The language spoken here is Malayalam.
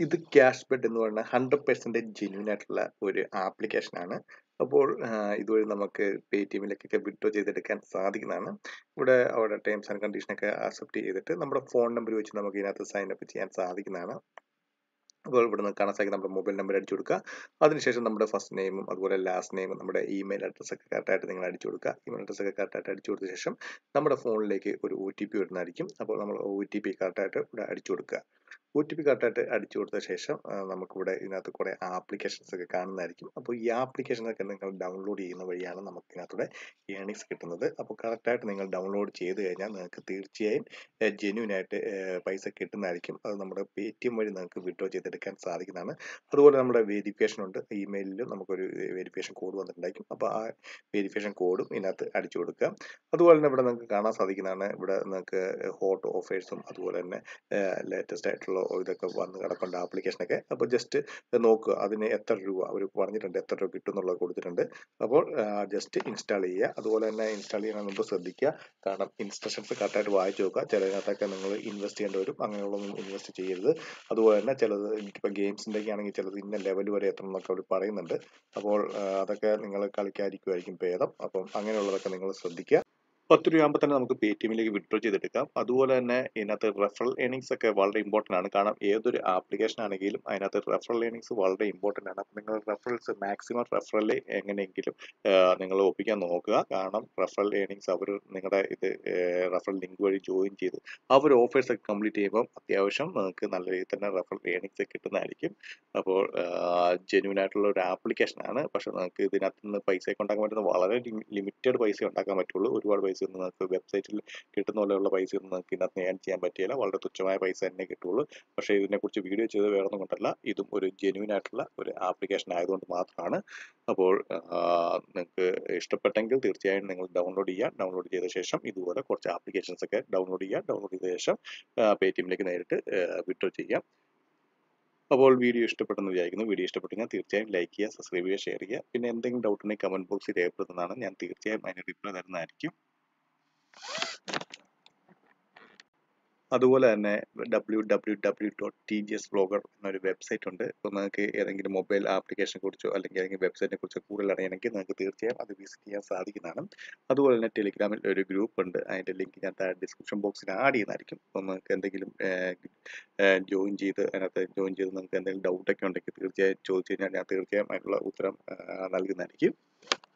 ഇത് ക്യാഷ് ബെഡ് എന്ന് പറയുന്ന ഹൺഡ്രഡ് പെർസെൻറ്റേജ് ജെന്യൂൻ ആയിട്ടുള്ള ഒരു ആപ്ലിക്കേഷനാണ് അപ്പോൾ ഇതുവഴി നമുക്ക് പേ ടി എമ്മിലേക്കൊക്കെ വിഡ്രോ ചെയ്തെടുക്കാൻ സാധിക്കുന്നതാണ് ഇവിടെ അവിടെ ടേംസ് ആൻഡ് കണ്ടീഷനൊക്കെ അക്സെപ്റ്റ് ചെയ്തിട്ട് നമ്മുടെ ഫോൺ നമ്പർ വെച്ച് നമുക്ക് ഇതിനകത്ത് സൈൻ അപ്പ് ചെയ്യാൻ സാധിക്കുന്നതാണ് അപ്പോൾ ഇവിടെ നിന്ന് കാണാൻ സാധിക്കും നമ്മുടെ മൊബൈൽ നമ്പർ അടിച്ചു കൊടുക്കുക അതിനുശേഷം നമ്മുടെ ഫസ്റ്റ് നെയിമും അതുപോലെ ലാസ്റ്റ് നെയിമും നമ്മുടെ ഇമെയിൽ അഡ്രസ്സ് ഒക്കെ കറക്റ്റായിട്ട് നിങ്ങൾ അടിച്ചു കൊടുക്കുക ഇമെയിൽ അഡ്രസ്സ് ഒക്കെ കറക്റ്റായിട്ട് അടിച്ചു കൊടുത്ത ശേഷം നമ്മുടെ ഫോണിലേക്ക് ഒരു ഒ ടി പി വരുന്നതായിരിക്കും അപ്പോൾ നമ്മൾ ഒ ടി പി കറക്റ്റായിട്ട് ഇവിടെ അടിച്ചു കൊടുക്കുക ഒ ടി പി കറക്റ്റായിട്ട് അടിച്ചു കൊടുത്ത ശേഷം നമുക്കിവിടെ ഇതിനകത്ത് കുറേ ആപ്ലിക്കേഷൻസ് ഒക്കെ കാണുന്നതായിരിക്കും അപ്പോൾ ഈ ആപ്ലിക്കേഷനൊക്കെ നിങ്ങൾ ഡൗൺലോഡ് ചെയ്യുന്ന വഴിയാണ് നമുക്ക് ഇതിനകത്തൂടെ ഏണിങ്സ് കിട്ടുന്നത് അപ്പോൾ കറക്റ്റായിട്ട് നിങ്ങൾ ഡൗൺലോഡ് ചെയ്ത് കഴിഞ്ഞാൽ നിങ്ങൾക്ക് തീർച്ചയായും ജെന്യൂൻ ആയിട്ട് പൈസ കിട്ടുന്നതായിരിക്കും അത് നമ്മുടെ പേ ടി എം വഴി നിങ്ങൾക്ക് വിഡ്രോ ചെയ്തെടുക്കാൻ സാധിക്കുന്നതാണ് അതുപോലെ നമ്മുടെ വെരിഫിക്കേഷൻ ഉണ്ട് ഇമെയിലിലും നമുക്കൊരു വെരിഫിക്കേഷൻ കോഡ് വന്നിട്ടുണ്ടായിരിക്കും അപ്പോൾ ആ വെരിഫിക്കേഷൻ കോഡും ഇതിനകത്ത് അടിച്ചു കൊടുക്കുക അതുപോലെ തന്നെ ഇവിടെ നിങ്ങൾക്ക് കാണാൻ സാധിക്കുന്നതാണ് ഇവിടെ നിങ്ങൾക്ക് ഹോട്ട് ഓഫേഴ്സും അതുപോലെ തന്നെ ലേറ്റസ്റ്റ് ആയിട്ടുള്ള ഇതൊക്കെ വന്ന് കിടപ്പുണ്ട് ആപ്ലിക്കേഷനൊക്കെ അപ്പോൾ ജസ്റ്റ് നോക്കുക അതിന് എത്ര രൂപ അവർ പറഞ്ഞിട്ടുണ്ട് എത്ര രൂപ കിട്ടും എന്നുള്ളത് കൊടുത്തിട്ടുണ്ട് അപ്പോൾ ജസ്റ്റ് ഇൻസ്റ്റാൾ ചെയ്യുക അതുപോലെ തന്നെ ഇൻസ്റ്റാൾ ചെയ്യാൻ മുമ്പ് ശ്രദ്ധിക്കുക കാരണം ഇൻസ്ട്രക്ഷൻസ് കറക്റ്റായിട്ട് വായിച്ചു നോക്കുക ചിലതിനകത്തൊക്കെ നിങ്ങൾ ഇൻവെസ്റ്റ് ചെയ്യേണ്ടി വരും അങ്ങനെയുള്ളതൊന്നും ഇൻവെസ്റ്റ് ചെയ്യരുത് അതുപോലെ തന്നെ ചിലത് ഇപ്പോൾ ഗെയിംസിൻ്റെ ഒക്കെ ആണെങ്കിൽ ചിലത് ഇന്ന ലെവൽ വരെ എത്തണം എന്നൊക്കെ അവർ പറയുന്നുണ്ട് അപ്പോൾ അതൊക്കെ നിങ്ങൾ കളിക്കാതിരിക്കുമായിരിക്കും ഭേദം അപ്പം അങ്ങനെയുള്ളതൊക്കെ നിങ്ങൾ ശ്രദ്ധിക്കുക പത്ത് രൂപയാകുമ്പോൾ തന്നെ നമുക്ക് പേ ടി എമ്മിലേക്ക് വിഡ്രോ ചെയ്തെടുക്കാം അതുപോലെ തന്നെ ഇതിനകത്ത് റെഫറൽ ഏണിങ്സ് ഒക്കെ വളരെ ഇമ്പോർട്ടൻ്റ് ആണ് കാരണം ഏതൊരു ആപ്ലിക്കേഷൻ ആണെങ്കിലും അതിനകത്ത് റെഫറൽ ഏണിങ്സ് വളരെ ഇമ്പോർട്ടൻ്റ് ആണ് അപ്പോൾ നിങ്ങൾ റെഫറൽസ് മാക്സിമം റെഫറൽ എങ്ങനെയെങ്കിലും നിങ്ങൾ ഒപ്പിക്കാൻ നോക്കുക കാരണം റെഫറൽ ഏണിങ്സ് അവർ നിങ്ങളുടെ ഇത് റെഫറൽ ലിങ്ക് വഴി ജോയിൻ ചെയ്ത് അവർ ഓഫേഴ്സ് ഒക്കെ കംപ്ലീറ്റ് ചെയ്യുമ്പോൾ അത്യാവശ്യം നിങ്ങൾക്ക് നല്ല രീതിയിൽ തന്നെ റെഫറൽ ഏണിങ്സ് കിട്ടുന്നതായിരിക്കും അപ്പോൾ ജെന്യൂൻ ആയിട്ടുള്ള ഒരു ആപ്ലിക്കേഷനാണ് പക്ഷേ നിങ്ങൾക്ക് ഇതിനകത്ത് നിന്ന് പൈസ ഒക്കെ ഉണ്ടാക്കാൻ പറ്റുന്ന വളരെ ലിമിറ്റഡ് പൈസ ഉണ്ടാക്കാൻ പറ്റുള്ളൂ ഒരുപാട് പൈസ ഒന്നും നിങ്ങൾക്ക് വെബ്സൈറ്റിൽ കിട്ടുന്ന പോലെയുള്ള പൈസ ഒന്നും നിങ്ങൾക്ക് ഇതിനകത്ത് ഏൺ ചെയ്യാൻ പറ്റില്ല വളരെ തുച്ഛമായ പൈസ തന്നെ കിട്ടുള്ളൂ പക്ഷേ ഇതിനെക്കുറിച്ച് വീഡിയോ ചെയ്ത് വേറെ ഒന്നും കൊണ്ടല്ല ഇതും ഒരു ജെന്യൂൻ ആയിട്ടുള്ള ഒരു ആപ്ലിക്കേഷൻ ആയതുകൊണ്ട് മാത്രമാണ് അപ്പോൾ നിങ്ങൾക്ക് ഇഷ്ടപ്പെട്ടെങ്കിൽ തീർച്ചയായും നിങ്ങൾ ഡൗൺലോഡ് ചെയ്യുക ഡൗൺലോഡ് ചെയ്ത ശേഷം ഇതുപോലെ കുറച്ച് ആപ്ലിക്കേഷൻസ് ഒക്കെ ഡൗൺലോഡ് ചെയ്യുക ഡൗൺലോഡ് ചെയ്ത ശേഷം പേ ടി എമ്മിലേക്ക് നേരിട്ട് വിഡ്രോ ചെയ്യാം അപ്പോൾ വീഡിയോ ഇഷ്ടപ്പെട്ടെന്ന് വിചാരിക്കുന്നു വീഡിയോ ഇഷ്ടപ്പെട്ടെങ്കിൽ തീർച്ചയായും ലൈക്ക് ചെയ്യുക സബ്സ്ക്രൈബ് ചെയ്യുക ഷെയർ ചെയ്യുക പിന്നെ എന്തെങ്കിലും ഡൗട്ട് ഉണ്ടെങ്കിൽ കമൻറ്റ് ബോക്സിൽ രേഖപ്പെടുത്തുന്നതാണ് ഞാൻ തീർച്ചയായും അതിന് റിപ്ലൈ തരുന്നതായിരിക്കും അതുപോലെ തന്നെ W W W dot T G S blogger എന്നൊരു വെബ്സൈറ്റ് ഉണ്ട് അപ്പോൾ നിങ്ങൾക്ക് ഏതെങ്കിലും മൊബൈൽ ആപ്ലിക്കേഷനെ കുറിച്ചോ അല്ലെങ്കിൽ ഏതെങ്കിലും വെബ്സൈറ്റിനെ കുറിച്ചോ കൂടുതൽ അറിയണമെങ്കിൽ നിങ്ങൾക്ക് തീർച്ചയായും അത് വിസിറ്റ് ചെയ്യാൻ സാധിക്കുന്നതാണ് അതുപോലെ തന്നെ ടെലിഗ്രാമിൽ ഒരു ഗ്രൂപ്പ് ഉണ്ട് അതിൻ്റെ ലിങ്ക് ഞാൻ താഴെ ഡിസ്ക്രിപ്ഷൻ ബോക്സിൽ ആഡ് ചെയ്യുന്നതായിരിക്കും അപ്പോൾ നിങ്ങൾക്ക് എന്തെങ്കിലും ജോയിൻ ചെയ്ത് അതിനകത്ത് ജോയിൻ ചെയ്ത് നിങ്ങൾക്ക് എന്തെങ്കിലും ഡൗട്ടൊക്കെ ഉണ്ടെങ്കിൽ തീർച്ചയായും ചോദിച്ചു കഴിഞ്ഞാൽ ഞാൻ തീർച്ചയായും അതിനുള്ള ഉത്തരം നൽകുന്നതായിരിക്കും